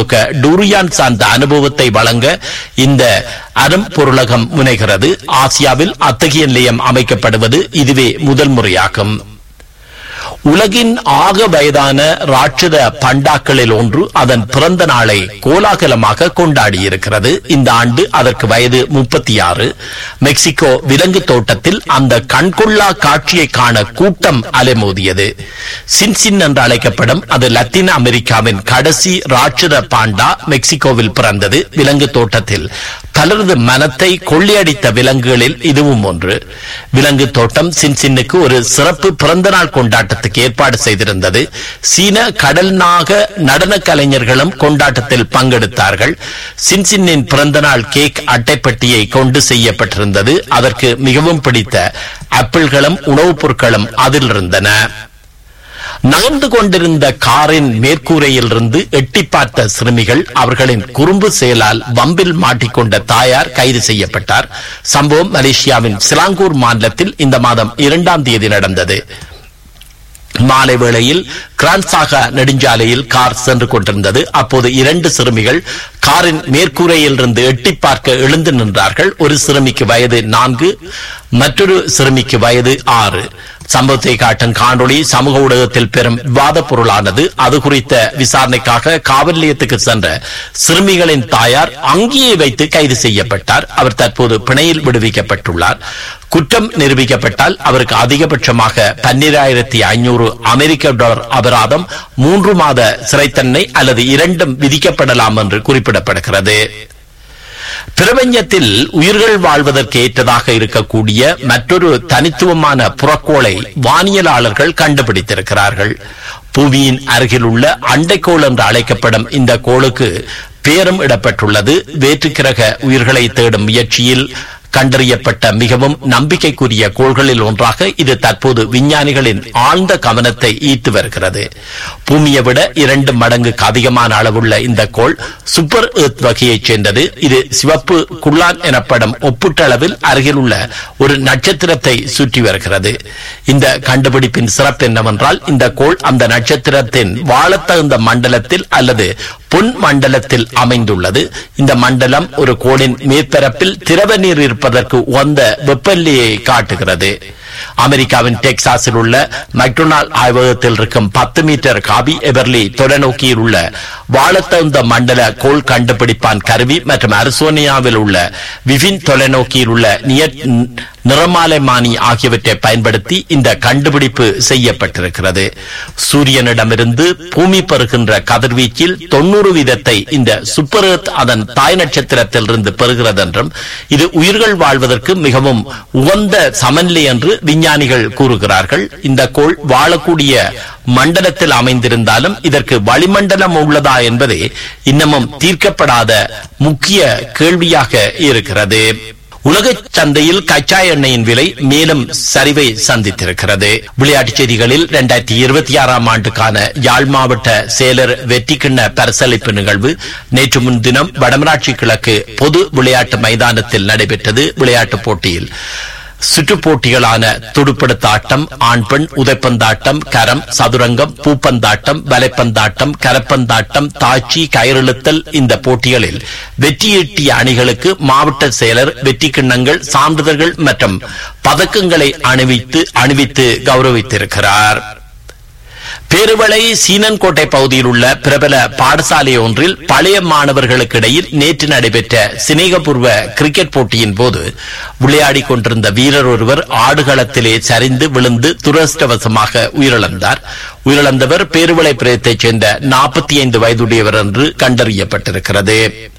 முழுக்க டூரியான் சார்ந்த அனுபவத்தை வழங்க இந்த அரும் பொருளகம் முனைகிறது ஆசியாவில் அத்தகைய நிலையம் அமைக்கப்படுவது இதுவே முதல் முறையாகும் உலகின் ஆக வயதான ராட்சத பண்டாக்களில் ஒன்று அதன் பிறந்த நாளை கோலாகலமாக கொண்டாடி இருக்கிறது இந்த ஆண்டு அதற்கு வயது முப்பத்தி ஆறு மெக்சிகோ விலங்கு தோட்டத்தில் அந்த கண்கொள்ளா காட்சியை காண கூட்டம் அலைமோதியது சின்சின் என்று அழைக்கப்படும் அது லத்தீன் அமெரிக்காவின் கடைசி ராட்சத பாண்டா மெக்சிகோவில் பிறந்தது விலங்கு தோட்டத்தில் பலரது மனத்தை கொள்ளையடித்த விலங்குகளில் இதுவும் ஒன்று விலங்கு தோட்டம் சின்சின்னுக்கு ஒரு சிறப்பு பிறந்தநாள் கொண்டாட்டத்துக்கு ஏற்பாடு செய்திருந்தது சீன கடல் நாக நடன கலைஞர்களும் கொண்டாட்டத்தில் பங்கெடுத்தார்கள் சின்சின்னின் பிறந்தநாள் கேக் அட்டைப்பட்டியை கொண்டு செய்யப்பட்டிருந்தது அதற்கு மிகவும் பிடித்த ஆப்பிள்களும் உணவுப் பொருட்களும் அதில் இருந்தன நகர்ந்து கொண்டிருந்த காரின் மேற்கூரையிலிருந்து எட்டி பார்த்த சிறுமிகள் அவர்களின் குறும்பு செயலால் வம்பில் மாட்டிக்கொண்ட தாயார் கைது செய்யப்பட்டார் சம்பவம் மலேசியாவின் சிலாங்கூர் மாநிலத்தில் இந்த மாதம் இரண்டாம் தேதி நடந்தது மாலை வேளையில் கிரான்சாகா நெடுஞ்சாலையில் கார் சென்று கொண்டிருந்தது அப்போது இரண்டு சிறுமிகள் காரின் மேற்கூரையில் இருந்து எட்டி பார்க்க எழுந்து நின்றார்கள் ஒரு சிறுமிக்கு வயது நான்கு மற்றொரு சிறுமிக்கு வயது ஆறு சம்பவத்தை காட்டும் காணொளி சமூக ஊடகத்தில் பெரும் விவாத பொருளானது அது குறித்த விசாரணைக்காக காவல் நிலையத்துக்கு சென்ற சிறுமிகளின் தாயார் அங்கேயே வைத்து கைது செய்யப்பட்டார் அவர் தற்போது பிணையில் விடுவிக்கப்பட்டுள்ளார் குற்றம் நிரூபிக்கப்பட்டால் அவருக்கு அதிகபட்சமாக பன்னிராயிரத்தி ஐநூறு அமெரிக்க டாலர் அபராதம் மூன்று மாத சிறைத்தன்மை அல்லது இரண்டும் விதிக்கப்படலாம் என்று குறிப்பிடப்படுகிறது பிரபஞ்சத்தில் உயிர்கள் வாழ்வதற்கு ஏற்றதாக இருக்கக்கூடிய மற்றொரு தனித்துவமான புறக்கோளை வானியலாளர்கள் கண்டுபிடித்திருக்கிறார்கள் புவியின் அருகில் உள்ள அண்டைக்கோள் என்று அழைக்கப்படும் இந்த கோளுக்கு பேரும் இடப்பட்டுள்ளது வேற்றுக்கிரக உயிர்களை தேடும் முயற்சியில் கண்டறியப்பட்ட மிகவும் நம்பிக்கைக்குரிய கோள்களில் ஒன்றாக இது தற்போது விஞ்ஞானிகளின் ஆழ்ந்த கவனத்தை ஈர்த்து வருகிறது பூமியை விட இரண்டு மடங்குக்கு அதிகமான அளவுள்ள இந்த கோள் சூப்பர் எர்த் வகையைச் சேர்ந்தது இது சிவப்பு குள்ளான் எனப்படும் ஒப்பீட்டளவில் அருகில் உள்ள ஒரு நட்சத்திரத்தை சுற்றி வருகிறது இந்த கண்டுபிடிப்பின் சிறப்பு என்னவென்றால் இந்த கோள் அந்த நட்சத்திரத்தின் வாழத்தகுந்த மண்டலத்தில் அல்லது பொன் மண்டலத்தில் அமைந்துள்ளது இந்த மண்டலம் ஒரு கோளின் மேற்பரப்பில் திரவ நீர் இருப்பதற்கு உகந்த வெப்பநிலையை காட்டுகிறது அமெரிக்காவின் டெக்சாஸில் உள்ள மெக்டொனால் ஆய்வகத்தில் இருக்கும் பத்து மீட்டர் காபி எவர்லி தொலைநோக்கியில் உள்ள வாழத்தகுந்த மண்டல கோள் கண்டுபிடிப்பான் கருவி மற்றும் அரிசோனியாவில் உள்ள விவின் தொலைநோக்கியில் உள்ள நியட் நிறமாலைமானி ஆகியவற்றை பயன்படுத்தி இந்த கண்டுபிடிப்பு செய்யப்பட்டிருக்கிறது சூரியனிடமிருந்து பூமி பெறுகின்ற கதிர்வீச்சில் தொண்ணூறு வீதத்தை இந்த சூப்பர் எர்த் அதன் தாய் நட்சத்திரத்திலிருந்து பெறுகிறது என்றும் இது உயிர்கள் வாழ்வதற்கு மிகவும் உகந்த சமநிலை என்று விஞ்ஞானிகள் கூறுகிறார்கள் இந்த கோள் வாழக்கூடிய மண்டலத்தில் அமைந்திருந்தாலும் இதற்கு வளிமண்டலம் உள்ளதா என்பதே இன்னமும் தீர்க்கப்படாத முக்கிய கேள்வியாக இருக்கிறது உலக சந்தையில் கச்சா எண்ணெயின் விலை மேலும் சரிவை சந்தித்திருக்கிறது விளையாட்டுச் செய்திகளில் இரண்டாயிரத்தி இருபத்தி ஆறாம் ஆண்டுக்கான யாழ் மாவட்ட செயலர் வெற்றிக்கிண்ண பரிசளிப்பு நிகழ்வு நேற்று முன்தினம் வடமராட்சி கிழக்கு பொது விளையாட்டு மைதானத்தில் நடைபெற்றது விளையாட்டுப் போட்டியில் சுற்றுப் போட்டிகளான துடுப்படுத்தாட்டம் ஆண் பெண் உதைப்பந்தாட்டம் கரம் சதுரங்கம் பூப்பந்தாட்டம் வலைப்பந்தாட்டம் கரப்பந்தாட்டம் தாச்சி கயிறெழுத்தல் இந்த போட்டிகளில் வெற்றியீட்டிய அணிகளுக்கு மாவட்ட செயலர் வெற்றி கிண்ணங்கள் சான்றிதழ்கள் மற்றும் பதக்கங்களை அணிவித்து அணிவித்து கௌரவித்திருக்கிறார் பேருவளை சீனன்கோட்டை பகுதியில் உள்ள பிரபல பாடசாலை ஒன்றில் பழைய மாணவர்களுக்கு இடையில் நேற்று நடைபெற்ற சிநேகபூர்வ கிரிக்கெட் போட்டியின் போது விளையாடிக் கொண்டிருந்த வீரர் ஒருவர் ஆடுகளத்திலே சரிந்து விழுந்து துரஷ்டவசமாக உயிரிழந்தார் உயிரிழந்தவர் பேருவளை பிரியத்தைச் சேர்ந்த நாற்பத்தி ஐந்து வயதுடையவர் என்று கண்டறியப்பட்டிருக்கிறது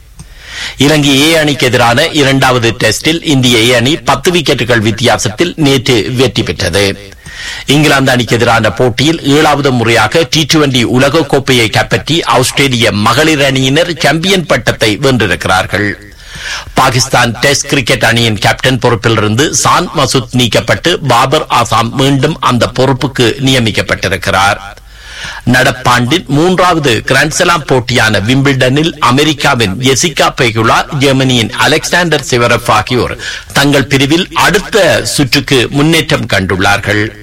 இலங்கை ஏ அணிக்கு எதிரான இரண்டாவது டெஸ்டில் இந்திய ஏ அணி பத்து விக்கெட்டுகள் வித்தியாசத்தில் நேற்று வெற்றி பெற்றது இங்கிலாந்து அணிக்கு எதிரான போட்டியில் ஏழாவது முறையாக டி டுவெண்டி உலகக்கோப்பையை கைப்பற்றி ஆஸ்திரேலிய மகளிர் அணியினர் சாம்பியன் பட்டத்தை வென்றிருக்கிறார்கள் பாகிஸ்தான் டெஸ்ட் கிரிக்கெட் அணியின் கேப்டன் பொறுப்பிலிருந்து சான் மசூத் நீக்கப்பட்டு பாபர் ஆசாம் மீண்டும் அந்த பொறுப்புக்கு நியமிக்கப்பட்டிருக்கிறார் நடப்பாண்டின் மூன்றாவது கிராண்ட்ஸ்லாம் போட்டியான விம்பிள்டனில் அமெரிக்காவின் எசிகா பெகுலா ஜெர்மனியின் அலெக்சாண்டர் சிவரப் ஆகியோர் தங்கள் பிரிவில் அடுத்த சுற்றுக்கு முன்னேற்றம் கண்டுள்ளார்கள்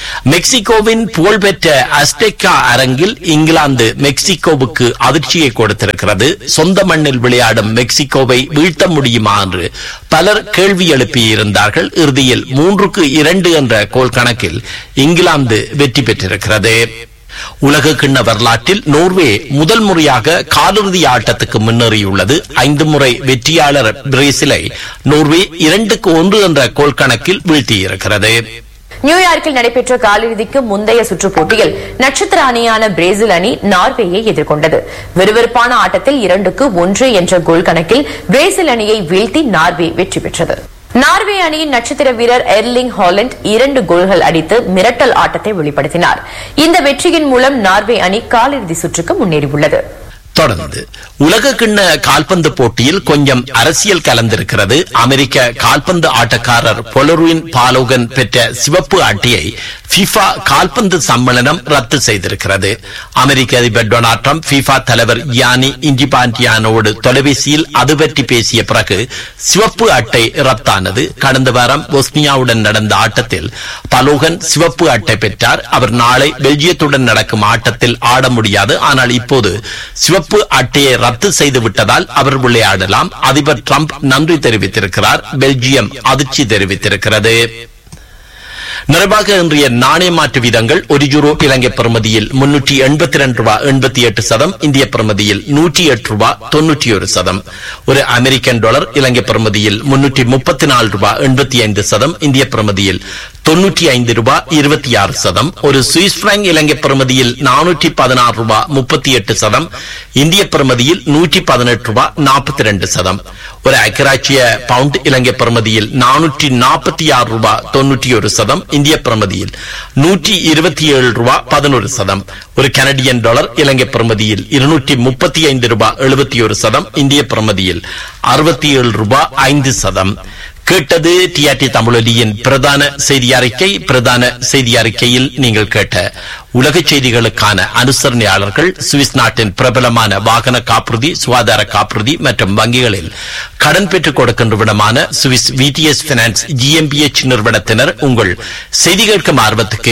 மெக்சிகோவின் புகழ்பெற்ற அஸ்டெக்கா அரங்கில் இங்கிலாந்து மெக்சிகோவுக்கு அதிர்ச்சியை கொடுத்திருக்கிறது சொந்த மண்ணில் விளையாடும் மெக்சிகோவை வீழ்த்த முடியுமா என்று பலர் கேள்வி எழுப்பியிருந்தார்கள் இறுதியில் மூன்றுக்கு இரண்டு என்ற கோல் கணக்கில் இங்கிலாந்து வெற்றி பெற்றிருக்கிறது உலக கிண்ண வரலாற்றில் நோர்வே முதல் முறையாக காலிறுதி ஆட்டத்துக்கு முன்னேறியுள்ளது ஐந்து முறை வெற்றியாளர் பிரேசிலை நோர்வே இரண்டுக்கு ஒன்று என்ற கோல் கணக்கில் வீழ்த்தியிருக்கிறது நியூயார்க்கில் நடைபெற்ற காலிறுதிக்கு முந்தைய சுற்றுப் போட்டியில் நட்சத்திர அணியான பிரேசில் அணி நார்வேயை எதிர்கொண்டது விறுவிறுப்பான ஆட்டத்தில் இரண்டுக்கு ஒன்று என்ற கோல் கணக்கில் பிரேசில் அணியை வீழ்த்தி நார்வே வெற்றி பெற்றது நார்வே அணியின் நட்சத்திர வீரர் எர்லிங் ஹாலண்ட் இரண்டு கோல்கள் அடித்து மிரட்டல் ஆட்டத்தை வெளிப்படுத்தினார் இந்த வெற்றியின் மூலம் நார்வே அணி காலிறுதி சுற்றுக்கு முன்னேறியுள்ளது தொடர்ந்து உலக கிண்ண கால்பந்து போட்டியில் கொஞ்சம் அரசியல் கலந்திருக்கிறது அமெரிக்க கால்பந்து ஆட்டக்காரர் பொலருவின் பாலோகன் பெற்ற சிவப்பு அட்டையை பிஃபா கால்பந்து சம்மேளனம் ரத்து செய்திருக்கிறது அமெரிக்க அதிபர் டொனால்ட் ட்ரம்ப் பிஃபா தலைவர் யானி இன்டிபாண்டியானோடு தொலைபேசியில் அது பற்றி பேசிய பிறகு சிவப்பு அட்டை ரத்தானது கடந்த வாரம் பொஸ்னியாவுடன் நடந்த ஆட்டத்தில் பலோகன் சிவப்பு அட்டை பெற்றார் அவர் நாளை பெல்ஜியத்துடன் நடக்கும் ஆட்டத்தில் ஆட முடியாது ஆனால் இப்போது சிவப்பு அட்டையை ரத்து செய்து விட்டதால் அவர் விளையாடலாம் அதிபர் ட்ரம்ப் நன்றி தெரிவித்திருக்கிறார் பெல்ஜியம் அதிர்ச்சி தெரிவித்திருக்கிறது நிறைவாக இன்றைய நாணய மாற்று வீதங்கள் ஒரு யூரோ இலங்கை பிரமதியில் முன்னூற்றி எண்பத்தி ரெண்டு ரூபாய் எண்பத்தி எட்டு சதம் இந்திய பிரமதியில் நூற்றி எட்டு ரூபாய் தொன்னூற்றி ஒரு சதம் ஒரு அமெரிக்கன் டாலர் இலங்கை பிரமதியில் முன்னூற்றி முப்பத்தி நாலு ரூபாய் எண்பத்தி ஐந்து சதம் இந்திய பிரமதியில் தொன்னூற்றி ஐந்து ரூபாய் இருபத்தி ஆறு சதம் ஒரு சுவிஸ் பிராங்க் இலங்கை பிரமதியில் நானூற்றி பதினாறு ரூபாய் முப்பத்தி எட்டு சதம் இந்திய பிரமதியில் நூற்றி பதினெட்டு ரூபாய் நாற்பத்தி ரெண்டு சதம் ஒரு அக்கராட்சிய பவுண்ட் இலங்கை பிரமதியில் நானூற்றி நாற்பத்தி ஆறு ரூபாய் தொன்னூற்றி ஒரு சதம் இந்திய பிரமதியில் நூற்றி இருபத்தி ஏழு ரூபாய் பதினோரு சதம் ஒரு கனடியன் டாலர் இலங்கை பிரமதியில் இருநூற்றி முப்பத்தி ஐந்து ரூபாய் எழுபத்தி ஒரு சதம் இந்திய பிரமதியில் அறுபத்தி ஏழு ரூபாய் ஐந்து சதம் கேட்டது டிஆர்டி தமிழொலியின் பிரதான செய்தி அறிக்கை பிரதான செய்தி அறிக்கையில் நீங்கள் கேட்ட உலக செய்திகளுக்கான அனுசரணையாளர்கள் சுவிஸ் நாட்டின் பிரபலமான வாகன காப்புறுதி சுகாதார காப்புறுதி மற்றும் வங்கிகளில் கடன் பெற்றுக் கொடுக்கின்ற விடமான சுவிஸ் விடிஎஸ் பினான்ஸ் ஜிஎம்பிஎச் நிறுவனத்தினர் உங்கள் செய்தி கேட்கும் ஆர்வத்துக்கு